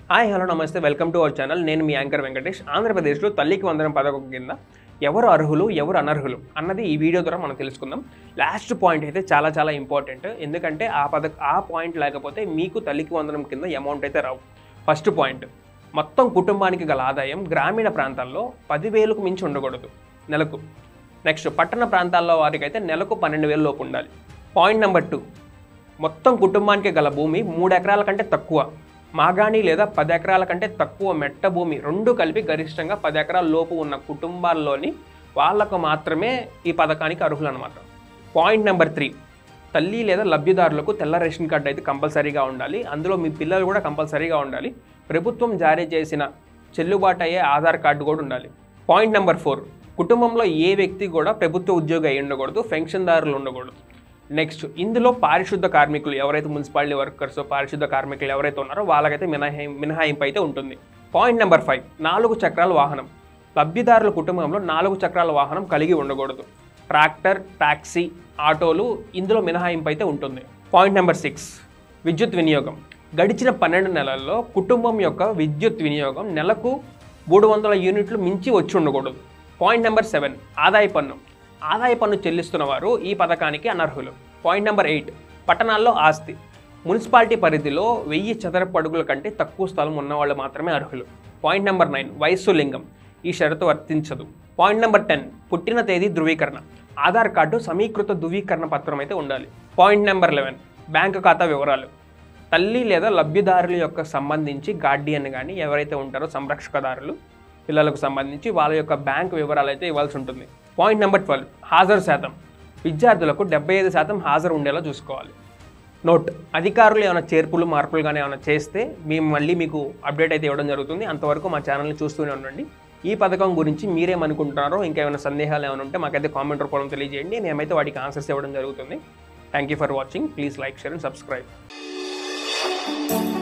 hi hello నమస్తే welcome to our channel నేను మీ యాంకర్ వెంకటేష్ ఆంధ్రప్రదేశ్లో తల్లికి వందనం పథకం కింద ఎవరు అర్హులు ఎవరు అనర్హులు అన్నది ఈ వీడియో ద్వారా మనం తెలుసుకుందాం లాస్ట్ పాయింట్ అయితే చాలా చాలా ఇంపార్టెంట్ ఎందుకంటే ఆ పథక ఆ పాయింట్ లేకపోతే మీకు తల్లికి వందనం కింద అమౌంట్ అయితే రావు ఫస్ట్ పాయింట్ మొత్తం కుటుంబానికి గల ఆదాయం గ్రామీణ ప్రాంతాల్లో పదివేలకు మించి ఉండకూడదు నెలకు నెక్స్ట్ పట్టణ ప్రాంతాల్లో వారికి అయితే నెలకు పన్నెండు వేల లోపు ఉండాలి పాయింట్ నెంబర్ టూ మొత్తం కుటుంబానికి గల భూమి మూడు ఎకరాల కంటే తక్కువ మాగాణి లేదా పది ఎకరాల కంటే తక్కువ మెట్ట భూమి రెండు కలిపి గరిష్టంగా పది ఎకరాల లోపు ఉన్న కుటుంబాల్లోని వాళ్లకు మాత్రమే ఈ పథకానికి అర్హులు అనమాట పాయింట్ నెంబర్ త్రీ తల్లి లేదా లబ్ధిదారులకు తెల్ల రేషన్ కార్డు అయితే కంపల్సరీగా ఉండాలి అందులో మీ పిల్లలు కూడా కంపల్సరీగా ఉండాలి ప్రభుత్వం జారీ చేసిన చెల్లుబాటు అయ్యే ఆధార్ కార్డు కూడా ఉండాలి పాయింట్ నెంబర్ ఫోర్ కుటుంబంలో ఏ వ్యక్తి కూడా ప్రభుత్వ ఉద్యోగి అయి ఉండకూడదు పెన్షన్దారులు ఉండకూడదు నెక్స్ట్ ఇందులో పారిశుద్ధ కార్మికులు ఎవరైతే మున్సిపాలిటీ వర్కర్స్ పారిశుద్ధ కార్మికులు ఎవరైతే ఉన్నారో వాళ్ళకైతే మినహాయి మినహాయింపు అయితే ఉంటుంది పాయింట్ నెంబర్ ఫైవ్ నాలుగు చక్రాల వాహనం లబ్ధిదారుల కుటుంబంలో నాలుగు చక్రాల వాహనం కలిగి ఉండకూడదు ట్రాక్టర్ టాక్సీ ఆటోలు ఇందులో మినహాయింపు అయితే ఉంటుంది పాయింట్ నెంబర్ సిక్స్ విద్యుత్ వినియోగం గడిచిన పన్నెండు నెలల్లో కుటుంబం యొక్క విద్యుత్ వినియోగం నెలకు మూడు వందల యూనిట్లు మించి వచ్చి ఉండకూడదు పాయింట్ నెంబర్ సెవెన్ ఆదాయ పన్ను ఆదాయ పన్ను చెల్లిస్తున్న వారు ఈ పథకానికి అనర్హులు పాయింట్ నెంబర్ ఎయిట్ పట్టణాల్లో ఆస్తి మున్సిపాలిటీ పరిధిలో వెయ్యి చదరపు అడుగుల కంటే తక్కువ స్థలం ఉన్నవాళ్ళు మాత్రమే అర్హులు పాయింట్ నెంబర్ నైన్ వయస్సు లింగం ఈ షరతు వర్తించదు పాయింట్ నెంబర్ టెన్ పుట్టిన తేదీ ధృవీకరణ ఆధార్ కార్డు సమీకృత ధృవీకరణ పత్రం అయితే ఉండాలి పాయింట్ నెంబర్ లెవెన్ బ్యాంకు ఖాతా వివరాలు తల్లి లేదా లబ్ధిదారుల యొక్క సంబంధించి గార్డియన్ కానీ ఎవరైతే ఉంటారో సంరక్షకదారులు పిల్లలకు సంబంధించి వాళ్ళ యొక్క బ్యాంక్ వివరాలు అయితే ఇవ్వాల్సి ఉంటుంది పాయింట్ నెంబర్ ట్వెల్వ్ హాజరు శాతం విద్యార్థులకు డెబ్బై ఐదు శాతం హాజరు ఉండేలా చూసుకోవాలి నోట్ అధికారులు ఏమైనా చేర్పులు మార్పులు కానీ ఏమైనా చేస్తే మేము మళ్ళీ మీకు అప్డేట్ అయితే ఇవ్వడం జరుగుతుంది అంతవరకు మా ఛానల్ని చూస్తూనే ఉండండి ఈ పథకం గురించి మీరేమనుకుంటున్నారో ఇంకా ఏమైనా సందేహాలు ఏమైనా ఉంటే మాకైతే కామెంట్ రూపంలో తెలియజేయండి మేమైతే వాటికి ఆన్సర్స్ ఇవ్వడం జరుగుతుంది thank you for watching please like share and subscribe